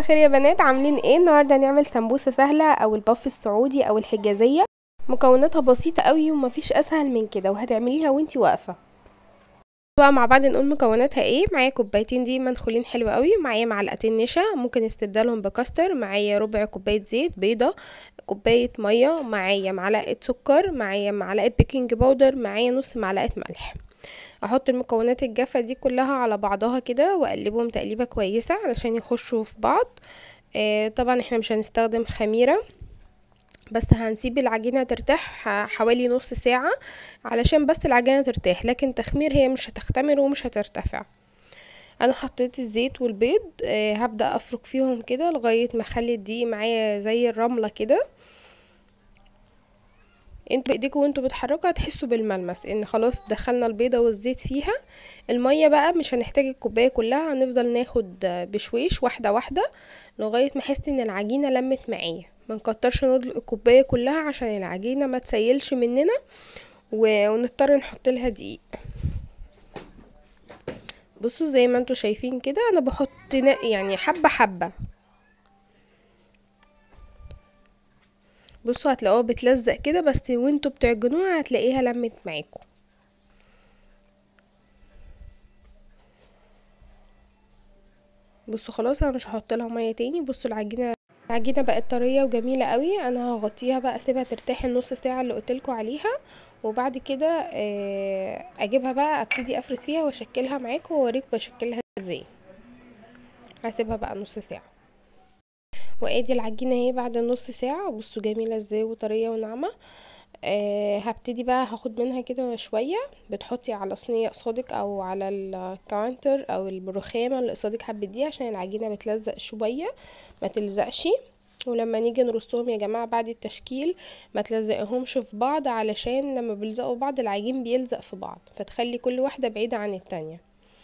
بخير يا بنات عاملين ايه النهارده هنعمل سمبوسه سهله او الباف السعودي او الحجازيه مكوناتها بسيطه قوي ومفيش اسهل من كده وهتعمليها وانتي واقفه بقى مع بعض نقول مكوناتها ايه معايا كوبايتين دي منخولين حلو قوي معايا معلقتين نشا ممكن استبدالهم بكاستر معايا ربع كوبايه زيت بيضه كوبايه ميه معايا معلقه سكر معايا معلقه بيكنج باودر معايا نص معلقه ملح احط المكونات الجافه دي كلها على بعضها كده واقلبهم تقليبه كويسه علشان يخشوا في بعض آه طبعا احنا مش هنستخدم خميره بس هنسيب العجينه ترتاح حوالي نص ساعه علشان بس العجينه ترتاح لكن تخمير هي مش هتختمر ومش هترتفع انا حطيت الزيت والبيض آه هبدا افرك فيهم كده لغايه ما اخلي الدقيق معايا زي الرمله كده انتوا بايديكم وانتوا بتحركوا هتحسوا بالملمس ان خلاص دخلنا البيضه والزيت فيها الميه بقى مش هنحتاج الكوبايه كلها هنفضل ناخد بشويش واحده واحده لغايه ما احس ان العجينه لمت معايا ما نكترش ندلق الكوبايه كلها عشان العجينه ما تسيلش مننا ونضطر نحط لها دقيق بصوا زي ما انتوا شايفين كده انا بحط يعني حبه حبه بصوا هتلاقوها بتلزق كده بس وانتوا بتعجنوها هتلاقيها لمت معاكم بصوا خلاص انا مش هحط لها ميه تاني بصوا العجينه العجينه بقت طريه وجميله قوي انا هغطيها بقى اسيبها ترتاح النص ساعه اللي قلتلكوا عليها وبعد كده اجيبها بقى ابتدي افرد فيها واشكلها معاكم واوريكم بشكلها ازاي هسيبها بقى نص ساعه وادي العجينه اهي بعد نص ساعه بصوا جميله ازاي وطريه وناعمه أه هبتدي بقى هاخد منها كده شويه بتحطي على صينيه قصادك او على الكاونتر او الرخامه اللي قصادك حبه دي عشان العجينه بتلزق شويه ما تلزقش ولما نيجي نرصهم يا جماعه بعد التشكيل ما تلزقهمش في بعض علشان لما بيلزقوا بعض العجين بيلزق في بعض فتخلي كل واحده بعيده عن التانيه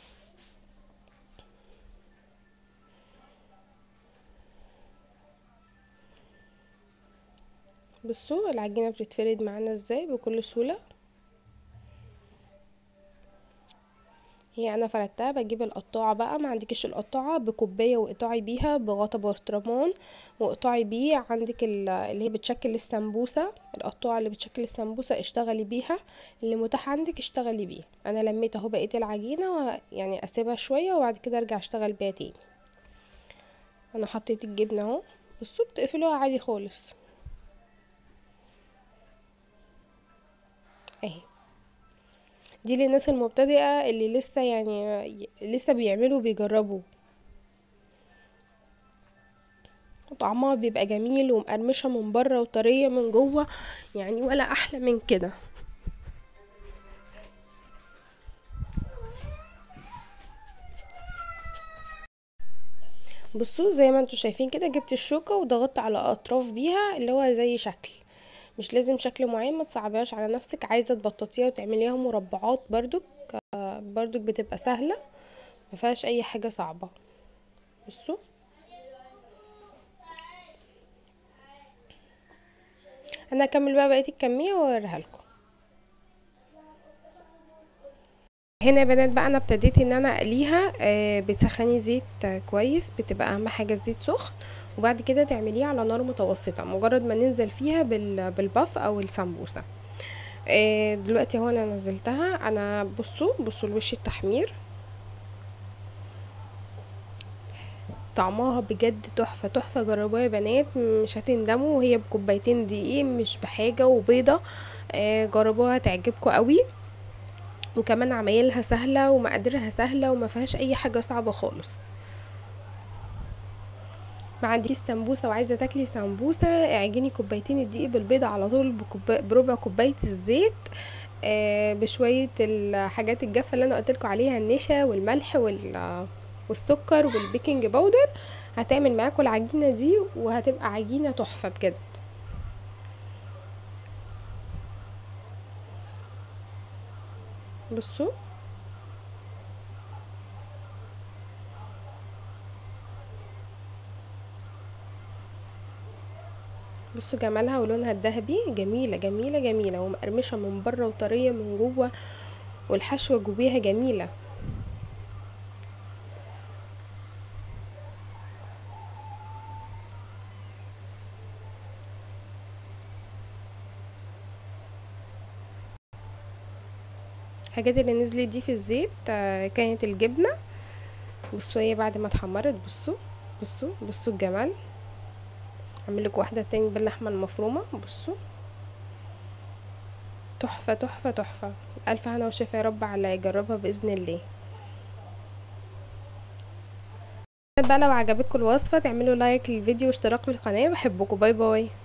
بصوا العجينة بتتفرد معانا ازاي بكل سهولة هي انا فردتها بجيب القطاعة بقى ما عندكش القطاعة بكوباية وقطعي بيها بغطا برطمان وقطعي بيه عندك اللي هي بتشكل السمبوسة القطاعة اللي بتشكل السمبوسة اشتغلي بيها اللي متاح عندك اشتغلي بيها انا لميت اهو بقيت العجينة يعني اسيبها شوية وبعد كده ارجع اشتغل بيها تاني انا حطيت الجبنة اهو بصوا بتقفلوها عادي خالص اهي دي للناس المبتدئة اللي لسه يعني لسه بيعملوا بيجربوا طعمها بيبقى جميل ومقرمشة من بره وطرية من جوه يعني ولا احلى من كده بصوا زي ما انتوا شايفين كده جبت الشوكة وضغطت على اطراف بيها اللي هو زي شكل مش لازم شكل معين ما تصعبيهاش على نفسك عايزه تبططيها وتعمليها مربعات بردك بردك بتبقى سهله ما فيهاش اي حاجه صعبه بصوا انا هكمل بقى بقيه الكميه واوريها لكم هنا يا بنات بقى انا ابتديت ان انا اقليها آه بتسخني زيت آه كويس بتبقى اهم حاجه الزيت سخن وبعد كده تعمليه على نار متوسطه مجرد ما ننزل فيها بالباف او السمبوسه آه دلوقتي اهو انا نزلتها انا بصوا بصوا الوش التحمير طعمها بجد تحفه تحفه جربوها يا بنات مش هتندموا وهي بكوبايتين دقيق مش بحاجه وبيضه جربوها تعجبكم قوي وكمان عمايلها سهلة ومقاديرها سهلة وما فيهاش اي حاجة صعبة خالص ما عنديش سمبوسه وعايزه تاكلي سمبوسه اعجني كوبايتين الدقيق بالبيضه على طول بكوبا... بربع كوبايه الزيت آه بشويه الحاجات الجافه اللي انا قلت عليها النشا والملح وال... والسكر والبيكنج باودر هتعمل معاكم العجينه دي وهتبقى عجينه تحفه بجد بصوا بصوا جمالها ولونها الذهبي جميله جميله جميله ومقرمشه من بره وطريه من جوه والحشوه جويها جميله الحاجات اللي نزلت دي في الزيت آه، كانت الجبنة بصوا هي بعد ما اتحمرت بصوا بصوا بصوا الجمال اعمل لك واحدة تاني باللحمة المفرومة بصوا تحفة تحفة تحفة ألف هنا وشفا يا رب على يجربها بإذن الله بقى لو عجبتكم الوصفة تعملوا لايك للفيديو واشتراك في القناة بحبكم باي باي